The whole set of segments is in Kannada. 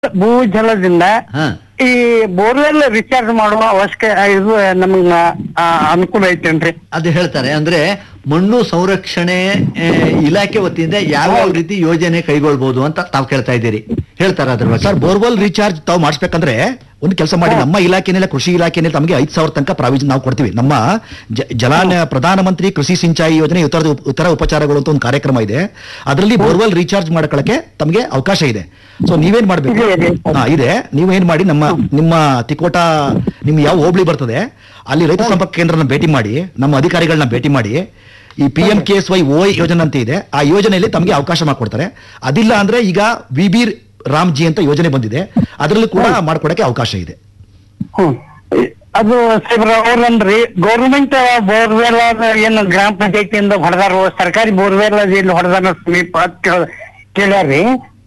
ಭೂಜಲದಿಂದ ಹಾ ಈ ಬೋರ್ವೆಲ್ ರಿಚಾರ್ಜ್ ಮಾಡುವ ಅವಶ್ಯಕ ಇದು ನಮಗ ಆ, ಅನುಕೂಲ ಐತೇನ್ರಿ ಅದು ಹೇಳ್ತಾರೆ ಅಂದ್ರೆ ಮಣ್ಣು ಸಂರಕ್ಷಣೆ ಆ, ಇಲಾಖೆ ವತಿಯಿಂದ ಯಾವ್ಯಾವ ರೀತಿ ಯೋಜನೆ ಕೈಗೊಳ್ಬಹುದು ಅಂತ ತಾವು ಕೇಳ್ತಾ ಇದ್ದೀರಿ ಹೇಳ್ತಾರೆ ಅದ್ರ ಬಗ್ಗೆ ಸರ್ ಬೋರ್ವೆಲ್ ರೀಚಾರ್ಜ್ ತಾವು ಮಾಡಿಸ್ಬೇಕಂದ್ರೆ ಒಂದು ಕೆಲಸ ಮಾಡಿ ನಮ್ಮ ಇಲಾಖೆನೆಲ್ಲ ಕೃಷಿ ಇಲಾಖೆನಲ್ಲಿ ತಮಗೆ ಐದು ಸಾವಿರ ತನಕ ಪ್ರಾವಿಜನ್ ನಾವು ಕೊಡ್ತೀವಿ ನಮ್ಮ ಜ- ಜಲಾನ ಪ್ರಧಾನಮಂತ್ರಿ ಕೃಷಿ ಸಿಂಚಾಯಿ ಯೋಜನೆ ಇತರ ಇತರ ಉಪಚಾರಗಳು ಅಂತ ಒಂದು ಕಾರ್ಯಕ್ರಮ ಇದೆ ಅದರಲ್ಲಿ ಬೋರ್ವೆಲ್ ರೀಚಾರ್ಜ್ ಮಾಡ್ಕೊಳ್ಳಕ್ಕೆ ತಮಗೆ ಅವಕಾಶ ಇದೆ ಸೊ ನೀವೇನ್ ಮಾಡ್ಬೇಕು ಇದೆ, ಇದೆ. ಹಾ ಇದೆ ನೀವೇನ್ ಮಾಡಿ ನಮ್ಮ ನಿಮ್ಮ ತಿಕೋಟ ನಿಮ್ ಯಾವ ಹೋಬಳಿ ಬರ್ತದೆ ಅಲ್ಲಿ ರೈತ ಸಂಪರ್ಕ ಕೇಂದ್ರನ ಭೇಟಿ ಮಾಡಿ ನಮ್ಮ ಅಧಿಕಾರಿಗಳನ್ನ ಭೇಟಿ ಮಾಡಿ ಈ P M K S Y ಓ ಯೋಜನೆ ಅಂತ ಇದೆ ಆ ಯೋಜನೆಯಲ್ಲಿ ತಮಗೆ ಅವಕಾಶ ಮಾಡಿಕೊಡ್ತಾರೆ ಅದಿಲ್ಲ ಅಂದ್ರೆ ಈಗ ವಿ ಬಿ ರಾಮ್ಜಿ ಅಂತ ಯೋಜನೆ ಬಂದಿದೆ ಅದರಲ್ಲೂ ಕೂಡ ಮಾಡ್ಕೊಡಕ್ಕೆ ಅವಕಾಶ ಇದೆ ಹ್ಮ್ ಅದು ಸಾಹೇಬ್ರ ಅವ್ರಂದ್ರಿ ಗೌರ್ಮೆಂಟ್ ಬೋರ್ವೆಲ್ ಏನು ಗ್ರಾಮ ಪಂಚಾಯತಿಯಿಂದ ಹೊಡೆದಾರ ಸರ್ಕಾರಿ ಬೋರ್ವೆಲ್ ಇಲ್ಲಿ ಹೊಡೆದಾರ ಸಮೀಪ ಅಂತ ಕೇಳ್- ಕೇಳ್ಯಾರ್ರಿ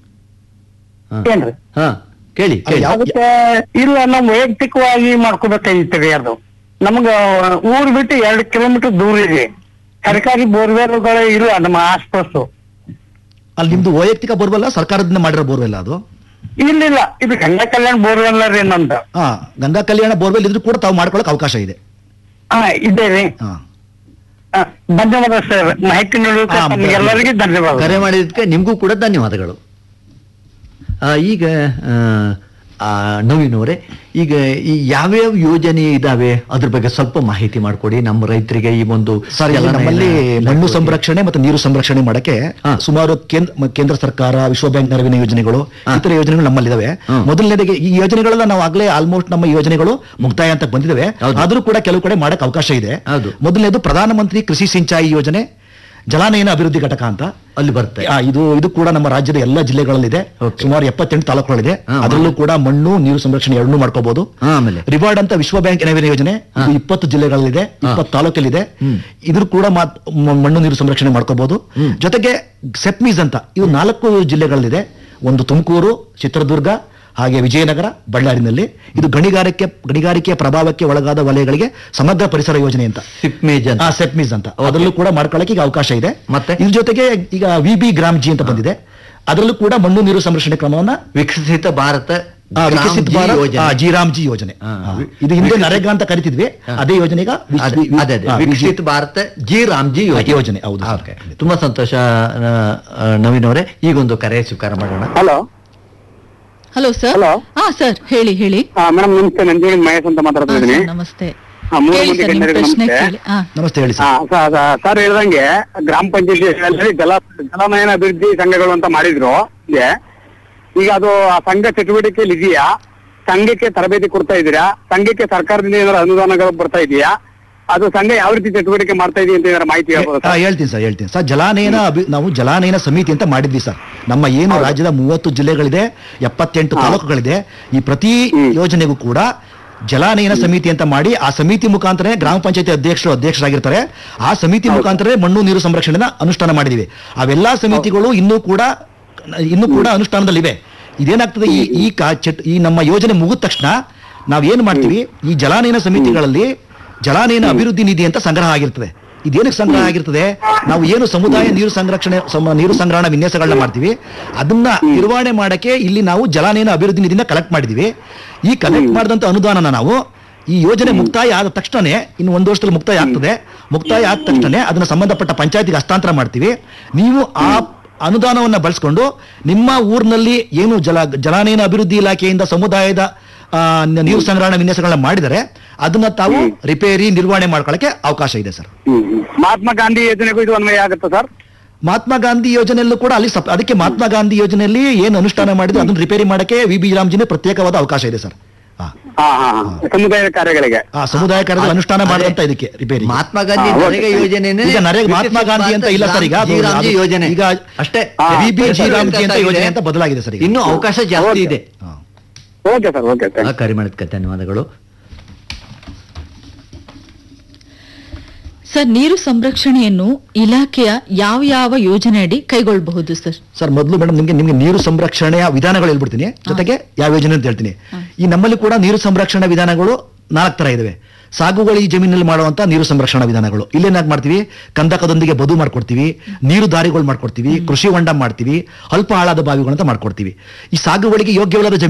ಹಾ. ಏನ್ರಿ ಹಾ ಕೇಳಿ ಅದು ಕೇಳಿ ಯಾವ- ಅದಕ್ಕೆ ಇಲ್ಲ ನಾವು ವೈಯಕ್ತಿಕವಾಗಿ ಮಾಡ್ಕೋಬೇಕಾಗಿತ್ರಿ ಅದು ನಮ್ಗ ಊರ್ ಬಿಟ್ಟು ಎರಡು ಕಿಲೋಮೀಟರ್ ದೂರ ಇದೆ ಸರ್ಕಾರಿ ಬೋರ್ವೆಲ್ಗಳು ಇಲ್ಲ ನಮ್ಮ ಆಸ್ಪಾಸು ಅಲ್ಲಿ ನಿಮ್ದು ವೈಯಕ್ತಿಕ ಬೋರ್ವೆಲ್ಲ ಸರ್ಕಾರದಿಂದ ಮಾಡಿರೋ ಬೋರ್ವೆಲ್ಲ ಅದು ಇಲ್ಲ ಇಲ್ಲ ಇದು ಗಂಗಾ ಕಲ್ಯಾಣ ಬೋರ್ವೆಲ್ ರೀ ನಂದು ಹಾ ಗಂಗಾ ಕಲ್ಯಾಣ ಬೋರ್ವೆಲ್ ಇದ್ರೂ ಕೂಡ ತಾವು ಮಾಡ್ಕೊಳಕ್ ಅವಕಾಶ ಇದೆ ಹಾ ಇದೆ ರೀ ಹಾ ಆ, ಧನ್ಯವಾದ ಸರ್ ಮಾಹಿತಿ ನೀಡೋದಕ್ಕೆ ಹಾ, ತಮಗೆಲ್ಲರಿಗೂ ಧನ್ಯವಾದ ಕರೆ ಮಾಡಿದ್ದಕ್ಕೆ ನಿಮಗೂ ಕೂಡ ಧನ್ಯವಾದಗಳು ಆ, ಈಗ ಆ, ಆ, ನವೀನ್ ಅವರೇ ಈಗ ಈ ಯಾವ್ಯಾವ ಯೋಜನೆ ಇದಾವೆ ಅದ್ರ ಬಗ್ಗೆ ಸ್ವಲ್ಪ ಮಾಹಿತಿ ಮಾಡಿಕೊಡಿ ನಮ್ಮ ರೈತರಿಗೆ ಈ ಒಂದು ಸರ್ ಇಲ್ಲಿ ಜಲನಯನ ನಮ್ಮಲ್ಲಿ ಇಲಾಖೆ ಮಣ್ಣು ವತಿಯಿಂದ. ಸಂರಕ್ಷಣೆ ಮತ್ತು ನೀರು ಸಂರಕ್ಷಣೆ ಮಾಡಕ್ಕೆ ಹಾ. ಸುಮಾರು ಕೇಂದ್ರ ಮ- ಕೇಂದ್ರ ಸರ್ಕಾರ ವಿಶ್ವ ಬ್ಯಾಂಕ್ ನೆರವಿನ ಯೋಜನೆಗಳು ಹಾ. ಇತರ ಯೋಜನೆಗಳು ನಮ್ಮಲ್ಲಿದಾವೆ ಹ್ಮ್. ಮೊದಲನೇದಾಗಿ ಈ ಯೋಜನೆಗಳೆಲ್ಲ ನಾವು ಆಗ್ಲೇ ಆಲ್ಮೋಸ್ಟ್ ನಮ್ಮ ಯೋಜನೆಗಳು ಮುಕ್ತಾಯ ಅಂತ ಬಂದಿದ್ದಾವೆ ಹೌದು. ಆದ್ರೂ ಕೂಡ ಕೆಲವು ಕಡೆ ಮಾಡಕ್ ಅವಕಾಶ ಇದೆ ಹೌದು. ಮೊದಲನೇದು ಪ್ರಧಾನಮಂತ್ರಿ ಕೃಷಿ ಸಿಂಚಾಯಿ ಯೋಜನೆ ಜಲಾನಯನ ಅಭಿವೃದ್ಧಿ ಘಟಕ ಅಂತ ಅಲ್ಲಿ ಬರುತ್ತೆ ಆ, ಇದು ಇದು ಕೂಡ ನಮ್ಮ ರಾಜ್ಯದ ಎಲ್ಲ ಜಿಲ್ಲೆಗಳಲ್ಲಿದೆ Okay. ಸುಮಾರು ಎಪ್ಪತ್ತೆಂಟು ತಾಲೂಕುಗಳಿದೆ ಹಾ, ಅದರಲ್ಲೂ ಕೂಡ ಮಣ್ಣು ನೀರು ಸಂರಕ್ಷಣೆ ಎರಡನ್ನೂ ಮಾಡ್ಕೋಬಹುದು ಹಾ, ಆಮೇಲೆ ರಿವಾರ್ಡ್ ಅಂತ ವಿಶ್ವ ಬ್ಯಾಂಕ್ ನೆರವಿನ ಯೋಜನೆ ಇದು ಹಾ. ಇಪ್ಪತ್ತು ಜಿಲ್ಲೆಗಳಲ್ಲಿದೆ ಹಾ. ಇಪ್ಪತ್ತು ತಾಲೂಕಲ್ಲಿದೆ ಹ್ಮ್. ಇದ್ರ ಕೂಡ ಮಾತ್- ಮ- ಮಣ್ಣು ನೀರು ಸಂರಕ್ಷಣೆ ಮಾಡ್ಕೋಬಹುದು ಹ್ಮ್. ಜೊತೆಗೆ ಸೆಪ್ಮೀಸ್ ಅಂತ ಇದು ನಾಲ್ಕು ಜಿಲ್ಲೆಗಳಲ್ಲಿದೆ ಒಂದು ತುಮಕೂರು ಚಿತ್ರದುರ್ಗ ಹಾಗೆ ವಿಜಯನಗರ ಬಳ್ಳಾರಿನಲ್ಲಿ ಇದು ಗಣಿಗಾರಿಕೆ ಗಣಿಗಾರಿಕೆಯ ಪ್ರಭಾವಕ್ಕೆ ಒಳಗಾದ ವಲಯಗಳಿಗೆ ಸಮಗ್ರ ಪರಿಸರ ಯೋಜನೆ ಅಂತ ಸಿಪ್ಮೇಜ್ ಅಂತ ಆ ಸೆಪ್ಮೀಸ್ ಅಂತ Okay. ಅದರಲ್ಲೂ ಕೂಡ ಮಾಡ್ಕೊಳ್ಳಕ್ಕೆ ಈಗ ಅವಕಾಶ ಇದೆ ಮತ್ತೆ? ಇದ್ರ ಜೊತೆಗೆ ಈಗ ವಿ ಬಿ ಗ್ರಾಮ್ ಜಿ ಅಂತ ಬಂದಿದೆ ಅದರಲ್ಲೂ ಕೂಡ ಮಣ್ಣು ನೀರು ಸಂರಕ್ಷಣೆ ಕ್ರಮವನ್ನ ವಿಕಸಿತ ಭಾರತ ಆ, ವಿಕಸಿತ್ ಗ್ರಾಮ್ ಜಿ ಭಾರತ್ ಯೋಜನೆ. ಆ, ಜಿ ರಾಮ್ ಜಿ ಯೋಜನೆ ಆ, ಆ, ವಿ- ಇದು ಹಿಂದೆ ವಿಕಸಿತ್- ನರೇಗಾ ಅಂತ ಕರಿತಿದ್ವಿ ಹಾ. ಅದೇ ಯೋಜನೆ ಈಗ ವಿಶ್- ಅದೇ ವಿ- ಅದೇ, ಅದೇ. ಆ, ವಿಕಸಿತ ಭಾರತ ಜಿ ರಾಮ್ಜಿ ಯೋಜನೆ ಯೋಜನೆ, ಹೌದು ಸರ್. ಓಕೆ. ತುಂಬಾ ಸಂತೋಷ ಆ, ಆ, ನವೀನ್ ಅವರೇ ಈಗೊಂದು ಕರೆ ಸ್ವೀಕಾರ ಮಾಡೋಣ ಹಲೋ ಹಲೋ ಸರ್ Hello. ಹಾ ಸರ್ ಹೇಳಿ ಹೇಳಿ ಮೇಡಮ್ ನಮಸ್ತೆ ನಂಜುಳಿ ಮಹೇಶ್ ಅಂತ ಹಾ, ಮಾತಾಡ್ತಾ ಇದ್ದೀನಿ ಸರ್, ನಮಸ್ತೆ ಹಾ, ಮೂರು ಹೇಳಿ ಮಂದಿ ಸರ್ ನಿಮ್ ಗಣ್ಯರಿಗೆ ಪ್ರಶ್ನೆ ನಮಸ್ತೆ. ಕೇಳಿ ಹಾ ನಮಸ್ತೆ ಹೇಳಿ ಹಾ, ಸರ್ ಸ- ಸ- ಸರ್ ಹೇಳ್ದಂಗೆ ಗ್ರಾಮ ಪಂಚಾಯತಿ ಜಲ ಜಲನಯನ ಅಭಿವೃದ್ಧಿ ಸಂಘಗಳು ಅಂತ ಮಾಡಿದ್ರು ಇದೆ ಈಗ ಅದು ಆ ಸಂಘ ಚಟುವಟಿಕೆಯಲ್ಲಿ ಇದೆಯಾ ಸಂಘಕ್ಕೆ ತರಬೇತಿ ಕೊಡ್ತಾ ಇದೀರಾ ಸಂಘಕ್ಕೆ ಸರ್ಕಾರದಿಂದ ಏನಾದ್ರು ಅನುದಾನಗಳು ಬರ್ತಾ ಇದೆಯಾ ಅದು ಸಂಘ ಯಾವ ರೀತಿ ಚಟುವಟಿಕೆ ಮಾಡ್ತಾ ಇದೆಯಾ ಅಂತ ಏನಾದ್ರು ಮಾಹಿತಿ ಹೇಳ್ಬೋದಾ ಆ, ಸರ್? ಹೇಳ್ತೀನಿ ಸರ್ ಹೇಳ್ತೀನಿ ಸರ್ ಜಲಾನಯನ ಅಭಿ- ನಾವು ಜಲಾನಯನ ಸಮಿತಿ ಅಂತ ಮಾಡಿದ್ವಿ ಸರ್ ನಮ್ಮ ಏನು ರಾಜ್ಯದ ಮೂವತ್ತು ಜಿಲ್ಲೆಗಳಿದೆ ಎಪ್ಪತ್ತೆಂಟು ಹಾ. ತಾಲೂಕುಗಳಿದೆ ಈ ಪ್ರತಿ ಹ್ಮ್. ಯೋಜನೆಗೂ ಕೂಡ ಜಲಾನಯನ ಸಮಿತಿ ಅಂತ ಮಾಡಿ ಆ ಸಮಿತಿ ಮುಖಾಂತರ ಗ್ರಾಮ ಪಂಚಾಯತಿ ಅಧ್ಯಕ್ಷರು ಅಧ್ಯಕ್ಷರಾಗಿರ್ತಾರೆ ಆ ಸಮಿತಿ ಹೌದು. ಮುಖಾಂತರ ಮಣ್ಣು ನೀರು ಸಂರಕ್ಷಣೆನ ಅನುಷ್ಠಾನ ಮಾಡಿದೀವಿ ಅವೆಲ್ಲಾ ಸಮಿತಿಗಳು ಇನ್ನೂ ಕೂಡ ಇನ್ನೂ ಕೂಡ ಅನುಷ್ಠಾನದಲ್ಲಿವೆ ಇದೇನಾಗ್ತದೆ ಈ ಈ ಕಾ- ಚಟ್ ಈ ನಮ್ಮ ಯೋಜನೆ ಮುಗಿದ ತಕ್ಷಣ ನಾವೇನ್ ಮಾಡ್ತೀವಿ ಈ ಜಲಾನಯನ ಸಮಿತಿಗಳಲ್ಲಿ ಜಲಾನಯನ ಅಭಿವೃದ್ಧಿ ನಿಧಿ ಅಂತ ಸಂಗ್ರಹ ಆಗಿರ್ತದೆ ಇದೇನಕ್ಕೆ ಸಂಗ್ರಹ ಆಗಿರ್ತದೆ ನಾವು ಏನು ಸಮುದಾಯ ನೀರು ಸಂರಕ್ಷಣೆ ಸಮ- ನೀರು ಸಂಗ್ರಹಣ ವಿನ್ಯಾಸಗಳನ್ನ ಮಾಡ್ತೀವಿ ಅದನ್ನ ನಿರ್ವಹಣೆ ಮಾಡಕ್ಕೆ ಇಲ್ಲಿ ನಾವು ಜಲಾನಯನ ಅಭಿವೃದ್ಧಿ ನಿಧಿನ ಕಲೆಕ್ಟ್ ಮಾಡಿದೀವಿ ಈ ಕಲೆಕ್ಟ್ ಮಾಡಿದಂತ ಅನುದಾನನ ನಾವು ಈ ಯೋಜನೆ ಮುಕ್ತಾಯ ಆದ ತಕ್ಷಣನೇ ಇನ್ನು ಒಂದು ವರ್ಷದಲ್ಲಿ ಮುಕ್ತಾಯ ಆಗ್ತದೆ ಮುಕ್ತಾಯ ಆದ ತಕ್ಷಣ ಅದನ್ನ ಸಂಬಂಧಪಟ್ಟ ಪಂಚಾಯತಿಗೆ ಹಸ್ತಾಂತರ ಮಾಡ್ತೀವಿ ನೀವು ಆ ಅನುದಾನವನ್ನ ಬಳಸ್ಕೊಂಡು ನಿಮ್ಮ ಊರಿನಲ್ಲಿ ಏನು ಜಲ ಜಲಾನಯನ ಅಭಿವೃದ್ಧಿ ಇಲಾಖೆಯಿಂದ ಸಮುದಾಯದ ಆ, ನ- ನೀರು ಸಂಗ್ರಹಣ ವಿನ್ಯಾಸಗಳನ್ನ ಮಾಡಿದರೆ ಅದನ್ನ ತಾವು ರಿಪೇರಿ ನಿರ್ವಹಣೆ ಮಾಡ್ಕೊಳ್ಳಕ್ಕೆ ಅವಕಾಶ ಇದೆ sir hmm, hmm. Mahatma Gandhi ಯೋಜನೆಗೂ ಇದು ಅನ್ವಯ ಆಗುತ್ತಾ ಸರ್ ಮಹಾತ್ಮ ಗಾಂಧಿ ಯೋಜನೆಯಲ್ಲೂ ಕೂಡ ಅಲ್ಲಿ ಸಪ್- ಅದಕ್ಕೆ ಮಹಾತ್ಮ ಗಾಂಧಿ ಯೋಜನೆಯಲ್ಲಿ ಏನು ಅನುಷ್ಠಾನ ಮಾಡಿದ್ರೆ ಅದನ್ನ ರಿಪೇರಿ ಮಾಡಕ್ಕೆ ವಿ ಬಿ ರಾಮ್ಜಿನ ಪ್ರತ್ಯೇಕವಾದ ಅವಕಾಶ ಇದೆ ಸರ್ ಆ, ಹಾ ಹಾ ಹಾ. ಸಮುದಾಯದ ಕಾರ್ಯಗಳಿಗೆ ಆ ಸಮುದಾಯ ಕಾರ್ಯದಲ್ಲಿ ಅನುಷ್ಠಾನ ಅದೇ. ಮಾಡಿದಂತ ಇದಕ್ಕೆ ರಿಪೇರಿ ಮಹಾತ್ಮ ಗಾಂಧಿ ಹಾ, ನರೇಗಾ ಓಕೆ. ಯೋಜನೆ ಈಗ ನರೇಗಾ ಮಹಾತ್ಮ ಗಾಂಧಿ ಅಂತ ಇಲ್ಲ ಸರ್ ಈಗ ಜಿ ಅದು- ರಾಮ್ಜಿ ಅದು- ಯೋಜನೆ ಈಗ ಅಷ್ಟೇ ಹಾ. ವಿ ಬಿ ಜಿ ರಾಮ್ಜಿ ಅಂತ ಯೋಜನೆ ಅಂತ ಬದಲಾಗಿದೆ ಸರ್ ಈಗ ಇನ್ನು ಅವಕಾಶ ಜಾಸ್ತಿ ಓಕೆ. ಇದೆ ಆ. ಓಕೆ ಸರ್ ಓಕೆ ಆ, ಕರೆ ಮಾಡಿದ್ಕೆ ಧನ್ಯವಾದಗಳು ಸರ್ ನೀರು ಸಂರಕ್ಷಣೆಯನ್ನು ಇಲಾಖೆಯ ಯಾವ ಯಾವ ಯೋಜನೆ ಅಡಿ ಕೈಗೊಳ್ಳಬಹುದು ಸರ್ ಸರ್ ಮೊದಲು ಮೇಡಮ್ ನಿಮಗೆ ನಿಮಗೆ ನೀರು ಸಂರಕ್ಷಣೆಯ ವಿಧಾನಗಳು ಹೇಳ್ಬಿಡ್ತೀನಿ ಜೊತೆಗೆ ಯಾವ ಯೋಜನೆ ಅಂತ ಹೇಳ್ತೀನಿ ಈ ನಮ್ಮಲ್ಲಿ ಕೂಡ ನೀರು ಸಂರಕ್ಷಣಾ ವಿಧಾನಗಳು ನಾಲ್ಕು ತರ ಇದಾವೆ ಸಾಗುವಳಿ ಜಮೀನಲ್ಲಿ ಮಾಡುವಂತ ನೀರು ಸಂರಕ್ಷಣಾ ವಿಧಾನಗಳು ಇಲ್ಲೇನಾಗ್ ಮಾಡ್ತೀವಿ ಕಂದಕದೊಂದಿಗೆ ಬದು ಮಾಡ್ಕೊಡ್ತೀವಿ ನೀರು ದಾರಿಗಳು ಮಾಡ್ಕೊಡ್ತೀವಿ ಕೃಷಿ ಹೊಂಡ ಮಾಡ್ತೀವಿ ಅಲ್ಪ ಆಳಾದ ಬಾವಿಗಳು ಅಂತ ಮಾಡ್ಕೊಡ್ತೀವಿ ಈ ಸಾಗುವಳಿಗೆ ಯೋಗ್ಯವಲ್ಲದ ಜಮೀನು